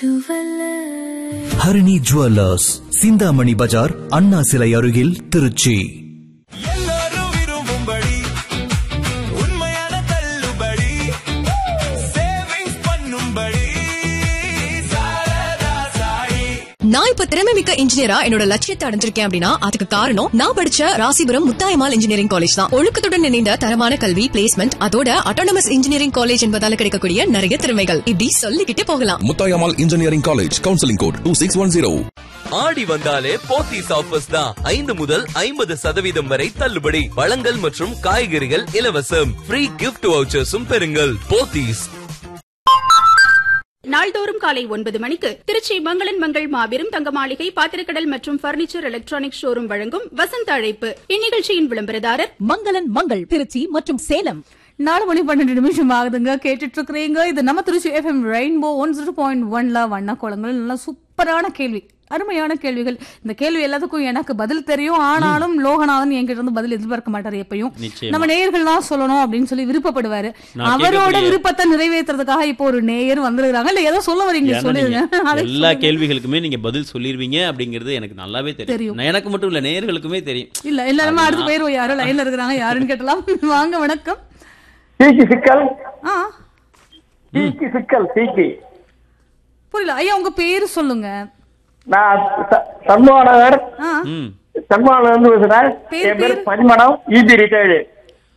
Harini jewellers Chintamani பஜார் அண்ணா சிலை அருகில் திருச்சி எல்லாரும் விரும்பும்படி உண்மையான தள்ளுபடி சேவிங்ஸ் பண்ணும்படி சாரதா சாயி நான் இப்ப திறமை மிக்க இன்ஜினியரா என்னோட லட்சியத்தை அடைஞ்சிருக்கேன் அப்படின்னா அதுக்கு காரணம் நான் படிச்ச ராசிபுரம் முத்தாயமால் இன்ஜினியரிங் காலேஜ் தான் ஒழுக்கத்துடன் இணைந்த தரமான கல்வி பிளேஸ்மெண்ட் அதோட அட்டானமஸ் இன்ஜினியரிங் காலேஜ் என்பதால கிடைக்கக்கூடிய நிறைய திறமைகள் இப்படி சொல்லிக்கிட்டே போகலாம் Muthayammal engineering college counselling code two six one zero ஆடி வந்தாலே போத்தீஸ் ஆஃபர்ஸ் தான் ஐந்து முதல் ஐம்பது சதவீதம் வரை தள்ளுபடி பழங்கள் மற்றும் காய்கறிகள் இலவசம் ஃப்ரீ கிஃப்ட் வவுச்சர்ஸும் பெறுங்கள் போத்தீஸ் நாள்தோறும் காலை ஒன்பது மணிக்கு திருச்சி மங்களன் மங்கள் மாபெரும் தங்க மாளிகை பாத்திரக்கடல் மற்றும் பர்னிச்சர் எலக்ட்ரானிக் ஷோரூம் வழங்கும் வசந்த அழைப்பு இந்நிகழ்ச்சியின் விளம்பரதாரர் மங்களன் மங்கள் திருச்சி மற்றும் சேலம் நாலு மணி பன்னெண்டு நிமிஷம் ஆகுதுங்க கேட்டுட்டு இருக்கிறீங்க இது நம்ம Trichy FM rainbow one zero point ஒன்ல வண்ண கோலங்கள் நல்லா சூப்பரான கேள்வி அருமையான கேள்விகள் இந்த கேள்வி எல்லாத்துக்கும் எனக்கு பதில் தெரியும் ஆனாலும் லோகநாதன் என்கிட்ட இருந்து பதில் எதிர்பார்க்க மாட்டாரு எப்பயும் நிச்சயமா. நம்ம நேயர்கள் தான் சொல்லணும் அப்படின்னு சொல்லி விருப்பப்படுவாரு நான் அவரோட கேட்கக்கூடிய- விருப்பத்தை நிறைவேற்றுறதுக்காக இப்போ ஒரு நேயர் வந்துருக்காங்க இல்ல ஏதோ சொல்ல வரீங்க ஏன்னா சொல்லிருங்க நீங்க அதை எல்லா சொல்லுங்க. கேள்விகளுக்குமே நீங்க பதில் சொல்லிருவீங்க அப்படிங்கிறது எனக்கு நல்லாவே தெரியும். தெரியும் நான் எனக்கு மட்டும் இல்ல நேயர்களுக்குமே தெரியும் இல்ல இல்ல நம்ம அடுத்து போயிருவோம் யாரோ லைன்ல இருக்கிறாங்க யாருன்னு கேட்டலாம் வாங்க வணக்கம் தீக்கு சிக்கல் ஆ தீக்கு சிக்கல் தீக்கு புரியல ஐயா உங்க பேரு சொல்லுங்க நான் ச- சண்முகநகர் ஆ ம் சண்முகநகர் இருந்து பேசுறேன் பேர், என் பேர் பேர்? Parimalam EB retired